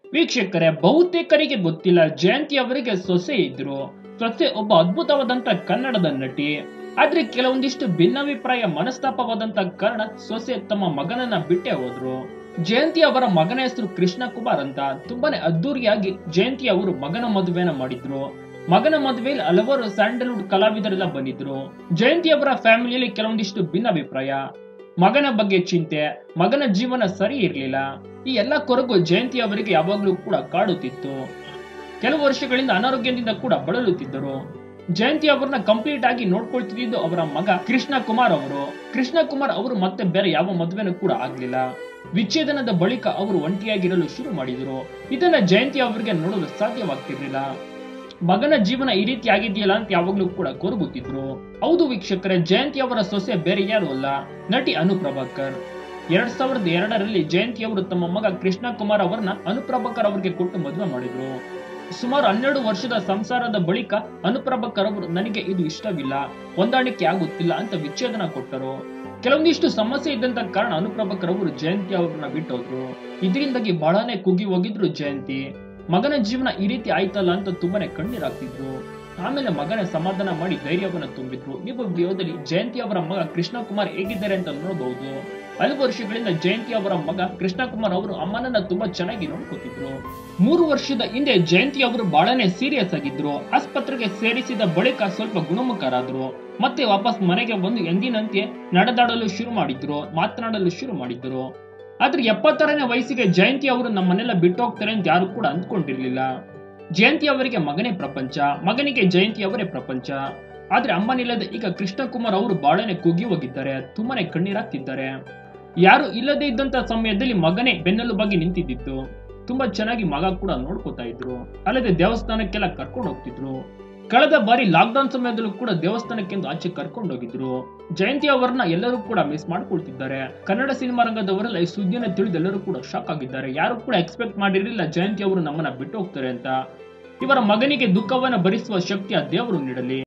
ವೀಕ್ಷಕರೇ ಬಹುತೇಕರಿಗೆ ಗೊತ್ತಿಲ್ಲ ಜಯಂತಿ ಅವರಿಗೆ ಸೊಸೆ ಇದ್ರು ಸೊಸೆ ಒಬ್ಬ ಅದ್ಭುತವಾದಂತ ಕನ್ನಡದ ನಟಿ ಆದ್ರೆ ಕೆಲವೊಂದಿಷ್ಟು ಭಿನ್ನಾಭಿಪ್ರಾಯ ಮನಸ್ತಾಪವಾದಂತ ಕಾರಣ ಸೊಸೆ ತಮ್ಮ ಮಗನನ್ನ ಬಿಟ್ಟೆ ಹೋದ್ರು ಜಯಂತಿ ಅವರ ಮಗನ ಹೆಸರು ಕೃಷ್ಣ ಕುಮಾರ್ ಅಂತ ತುಂಬಾನೇ ಅದ್ದೂರಿಯಾಗಿ ಜಯಂತಿ ಅವರು ಮಗನ ಮದುವೆನ ಮಾಡಿದ್ರು ಮಗನ ಮದುವೆಯಲ್ಲಿ ಹಲವಾರು ಸ್ಯಾಂಡಲ್ವುಡ್ ಕಲಾವಿದರೆಲ್ಲ ಬಂದಿದ್ರು ಜಯಂತಿ ಅವರ ಫ್ಯಾಮಿಲಿಯಲ್ಲಿ ಕೆಲವೊಂದಿಷ್ಟು ಭಿನ್ನಾಭಿಪ್ರಾಯ ಮಗನ ಬಗ್ಗೆ ಚಿಂತೆ ಮಗನ ಜೀವನ ಸರಿ ಇರಲಿಲ್ಲ ಈ ಎಲ್ಲ ಕೊರಗು ಜಯಂತಿ ಅವರಿಗೆ ಯಾವಾಗಲೂ ಕೂಡ ಕಾಡುತ್ತಿತ್ತು ಕೆಲವು ವರ್ಷಗಳಿಂದ ಅನಾರೋಗ್ಯದಿಂದ ಕೂಡ ಬಳಲುತ್ತಿದ್ದರು ಜಯಂತಿ ಅವರನ್ನ ಕಂಪ್ಲೀಟ್ ಆಗಿ ನೋಡ್ಕೊಳ್ತಿದ್ದು ಅವರ ಮಗ ಕೃಷ್ಣ ಕುಮಾರ್ ಅವರು ಕೃಷ್ಣ ಕುಮಾರ್ ಅವರು ಮತ್ತೆ ಬೇರೆ ಯಾವ ಮದುವೆನೂ ಕೂಡ ಆಗ್ಲಿಲ್ಲ ವಿಚ್ಛೇದನದ ಬಳಿಕ ಅವರು ಒಂಟಿಯಾಗಿರಲು ಶುರು ಮಾಡಿದರು ಇದನ್ನ ಜಯಂತಿ ಅವರಿಗೆ ನೋಡಲು ಸಾಧ್ಯವಾಗ್ತಿರ್ಲಿಲ್ಲ ಮಗನ ಜೀವನ ಈ ರೀತಿ ಆಗಿದೆಯಲ್ಲ ಅಂತ ಯಾವಾಗ್ಲೂ ಕೂಡ ಕೊರಗುತ್ತಿದ್ರು ಹೌದು ವೀಕ್ಷಕರೇ ಜಯಂತಿ ಅವರ ಸೊಸೆ ಬೇರೆ ಯಾರು ಅಲ್ಲ ನಟಿ ಅನು ಪ್ರಭಾಕರ್ ಎರಡ್ ಸಾವಿರದ ಎರಡರಲ್ಲಿ ಜಯಂತಿ ಅವರು ತಮ್ಮ ಮಗ ಕೃಷ್ಣ ಕುಮಾರ್ ಅವರನ್ನ ಅನುಪ್ರಭಾಕರ್ ಅವರಿಗೆ ಕೊಟ್ಟು ಮದುವೆ ಮಾಡಿದ್ರು ಸುಮಾರು ಹನ್ನೆರಡು ವರ್ಷದ ಸಂಸಾರದ ಬಳಿಕ ಅನುಪ್ರಭಾಕರ್ ಅವರು ನನಗೆ ಇದು ಇಷ್ಟವಿಲ್ಲ ಹೊಂದಾಣಿಕೆ ಆಗುತ್ತಿಲ್ಲ ಅಂತ ವಿಚ್ಛೇದನ ಕೊಟ್ಟರು ಕೆಲವೊಂದಿಷ್ಟು ಸಮಸ್ಯೆ ಇದ್ದಂತ ಕಾರಣ ಅನುಪ್ರಭಾಕರ್ ಅವರು ಜಯಂತಿ ಅವರನ್ನ ಬಿಟ್ಟೋದ್ರು ಇದರಿಂದಾಗಿ ಬಹಳನೇ ಕುಗ್ಗಿ ಹೋಗಿದ್ರು ಜಯಂತಿ ಮಗನ ಜೀವನ ಈ ರೀತಿ ಆಯ್ತಲ್ಲ ಅಂತ ತುಂಬಾನೇ ಕಣ್ಣೀರಾಗ್ತಿದ್ರು ಆಮೇಲೆ ಮಗನ ಸಮಾಧಾನ ಮಾಡಿ ಧೈರ್ಯವನ್ನ ತುಂಬಿದ್ರು ನೀವು ವಿಡಿಯೋದಲ್ಲಿ ಜಯಂತಿ ಅವರ ಮಗ ಕೃಷ್ಣ ಕುಮಾರ್ ಹೇಗಿದ್ದಾರೆ ಅಂತ ನೋಡಬಹುದು ಹಲವು ವರ್ಷಗಳಿಂದ ಜಯಂತಿ ಅವರ ಮಗ ಕೃಷ್ಣ ಕುಮಾರ್ ಅವರು ಅಮ್ಮನನ್ನ ತುಂಬಾ ಚೆನ್ನಾಗಿ ನೋಡ್ಕೊತಿದ್ರು ಮೂರು ವರ್ಷದ ಹಿಂದೆ ಜಯಂತಿ ಅವರು ಬಹಳನೇ ಸೀರಿಯಸ್ ಆಗಿದ್ರು ಆಸ್ಪತ್ರೆಗೆ ಸೇರಿಸಿದ ಬಳಿಕ ಸ್ವಲ್ಪ ಗುಣಮುಖರಾದ್ರು ಮತ್ತೆ ವಾಪಸ್ ಮನೆಗೆ ಬಂದು ಎಂದಿನಂತೆ ನಡೆದಾಡಲು ಶುರು ಮಾಡಿದ್ರು ಮಾತನಾಡಲು ಶುರು ಮಾಡಿದ್ರು ಆದ್ರೆ ಎಪ್ಪತ್ತಾರನೇ ವಯಸ್ಸಿಗೆ ಜಯಂತಿ ಅವರು ನಮ್ಮನ್ನೆಲ್ಲ ಬಿಟ್ಟು ಹೋಗ್ತಾರೆ ಅಂತ ಯಾರು ಕೂಡ ಅಂದ್ಕೊಂಡಿರ್ಲಿಲ್ಲ ಜಯಂತಿ ಅವರಿಗೆ ಮಗನೇ ಪ್ರಪಂಚ ಮಗನಿಗೆ ಜಯಂತಿ ಅವರೇ ಪ್ರಪಂಚ ಆದ್ರೆ ಅಮ್ಮನಿಲ್ಲದೆ ಈಗ ಕೃಷ್ಣ ಕುಮಾರ್ ಅವರು ಬಾಳನೆ ಕುಗ್ಗಿ ಹೋಗಿದ್ದಾರೆ ತುಂಬಾನೇ ಕಣ್ಣೀರಾಗ್ತಿದ್ದಾರೆ ಯಾರು ಇಲ್ಲದೆ ಇದ್ದಂತ ಸಮಯದಲ್ಲಿ ಮಗನೇ ಬೆನ್ನೆಲುಬಾಗಿ ನಿಂತಿದ್ದಿತ್ತು ತುಂಬಾ ಚೆನ್ನಾಗಿ ಮಗ ಕೂಡ ನೋಡ್ಕೋತಾ ಇದ್ರು ಅಲ್ಲದೆ ದೇವಸ್ಥಾನಕ್ಕೆಲ್ಲ ಕರ್ಕೊಂಡು ಹೋಗ್ತಿದ್ರು ಕಳೆದ ಬಾರಿ ಲಾಕ್ಡೌನ್ ಸಮಯದಲ್ಲೂ ಕೂಡ ದೇವಸ್ಥಾನಕ್ಕೆಂದು ಆಚೆ ಕರ್ಕೊಂಡು ಹೋಗಿದ್ರು ಜಯಂತಿ ಅವರನ್ನ ಎಲ್ಲರೂ ಕೂಡ ಮಿಸ್ ಮಾಡ್ಕೊಳ್ತಿದ್ದಾರೆ ಕನ್ನಡ ಸಿನಿಮಾ ರಂಗದವರೆಲ್ಲ ಈ ಸುದ್ದಿಯನ್ನು ತಿಳಿದು ಎಲ್ಲರೂ ಕೂಡ ಶಾಕ್ ಆಗಿದ್ದಾರೆ ಯಾರು ಕೂಡ ಎಕ್ಸ್ಪೆಕ್ಟ್ ಮಾಡಿರಲಿಲ್ಲ ಜಯಂತಿ ಅವರು ನಮ್ಮನ್ನ ಬಿಟ್ಟು ಹೋಗ್ತಾರೆ ಅಂತ ಇವರ ಮಗನಿಗೆ ದುಃಖವನ್ನ ಭರಿಸುವ ಶಕ್ತಿ ಆ ದೇವರು ನೀಡಲಿ